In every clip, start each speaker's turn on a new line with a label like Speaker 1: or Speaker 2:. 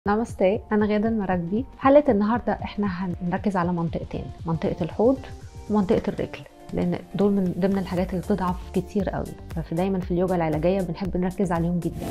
Speaker 1: نمستي أنا غادة المراكبي في حلقة النهاردة إحنا هنركز على منطقتين منطقة الحوض ومنطقة الرجل لأن دول من ضمن الحاجات اللي بتضعف كتير قوي فدايما في اليوجا العلاجية بنحب نركز عليهم جدا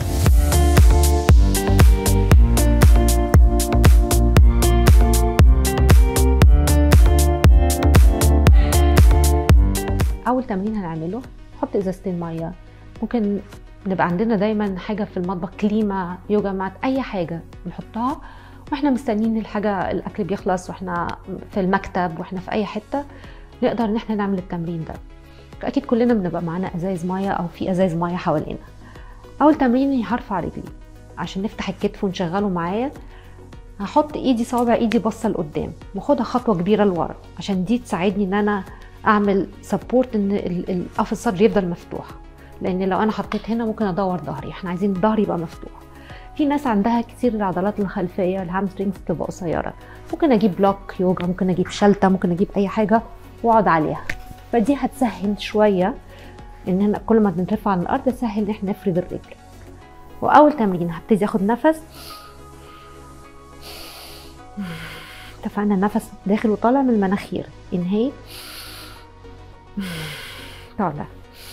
Speaker 1: أول تمرين هنعمله نحط إزازتين مية ممكن نبقى عندنا دايما حاجه في المطبخ كليمه يوجا مات اي حاجه نحطها واحنا مستنيين الحاجه الاكل بيخلص واحنا في المكتب واحنا في اي حته نقدر ان احنا نعمل التمرين ده اكيد كلنا بنبقى معانا ازايز ميه او في ازايز ميه حوالينا اول تمرين اني هرفع رجلي عشان نفتح الكتف ونشغله معايا هحط ايدي صوابع ايدي باصه لقدام واخدها خطوه كبيره لورا عشان دي تساعدني ان انا اعمل سبورت ان القفص الصدري يفضل مفتوح لان لو انا حطيت هنا ممكن ادور ظهري احنا عايزين ظهري يبقى مفتوح في ناس عندها كتير العضلات الخلفيه الهامسترينجز بتبقى قصيره ممكن اجيب بلوك يوجا ممكن اجيب شلته ممكن اجيب اي حاجه واقعد عليها فدي هتسهل شويه ان احنا كل ما بنرفع عن الارض تسهل ان احنا نفرد الرجل واول تمرين هبتدي اخد نفس اتفقنا النفس داخل وطالع من المناخير انهي طالع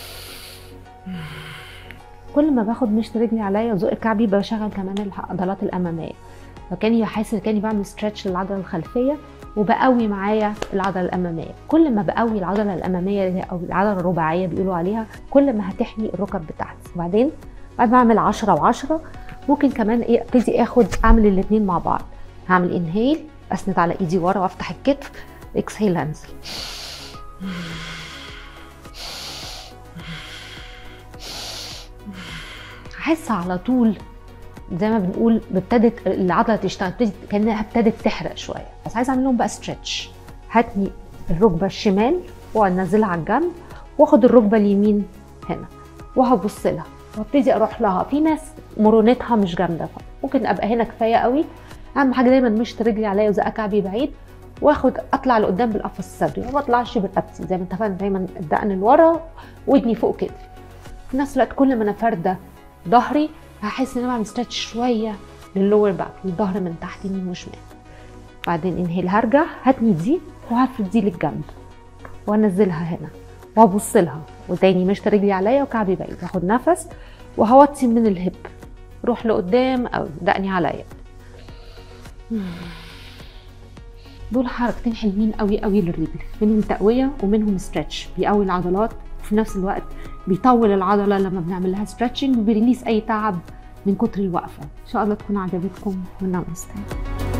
Speaker 1: كل ما باخد مشط رجلي عليا وزق كعبي بشغل كمان العضلات الاماميه فكاني بحس كاني بعمل ستريتش للعضله الخلفيه وبقوي معايا العضله الاماميه كل ما بقوي العضله الاماميه او العضله الرباعيه بيقولوا عليها كل ما هتحمي الركب بتاعتي وبعدين بعد ما اعمل 10 و10 ممكن كمان ايه ابتدي اخد اعمل الاثنين مع بعض هعمل انهيل اسند على ايدي ورا وافتح الكتف اكسهيل انزل هحس على طول زي ما بنقول ابتدت العضله تشتغل ابتدت كانها ابتدت تحرق شويه بس عايزه اعمل لهم بقى ستريتش هاتني الركبه الشمال وانزلها على الجنب واخد الركبه اليمين هنا وهبص لها وابتدي اروح لها في ناس مرونتها مش جامده ممكن ابقى هنا كفايه قوي اهم حاجه دايما مشط رجلي عليا وزق كعبي بعيد واخد اطلع لقدام بالقفص الصدري وما اطلعش برقبتي زي ما اتفقنا دايما الدقن لورا ودني فوق كتفي في نفس الوقت كل ما انا فارده ظهري هحس ان انا بعمل ستريتش شويه للور باك للظهر من تحت يمين وشمال بعدين انهيل هرجع هاتني دي وهفرد دي للجنب وانزلها هنا وابص لها وتاني مشط رجلي عليا وكعبي بعيد هاخد نفس وهوطي من الهب روح لقدام او دقني عليا دول حركتين حلوين قوي قوي للرجل منهم تقويه ومنهم ستريتش بيقوي العضلات وفي نفس الوقت بيطول العضله لما بنعمل لها ستريتشنج وبيريليس اي تعب من كتر الوقفه ان شاء الله تكون عجبتكم ونمستي